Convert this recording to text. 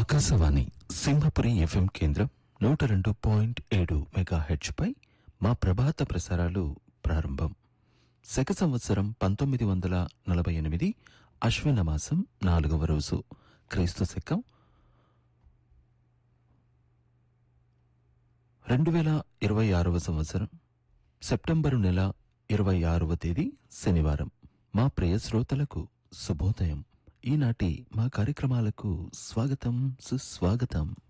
Akashvani Simhapuri FM కేంద్రం నూట రెండు పాయింట్ ఏడు మెగా పై మా ప్రభాత ప్రసారాలు ప్రారంభం శక సంవత్సరం పంతొమ్మిది వందల నలభై ఎనిమిది అశ్విన మాసం నాలుగవ రోజు క్రీస్తు శకం రెండు వేల ఇరవై ఆరవ సంవత్సరం సెప్టెంబరు నెల ఇరవై ఆరవ తేదీ శనివారం మా ప్రియ శ్రోతలకు శుభోదయం ఈనాటి మా కార్యక్రమాలకు స్వాగతం సుస్వాగతం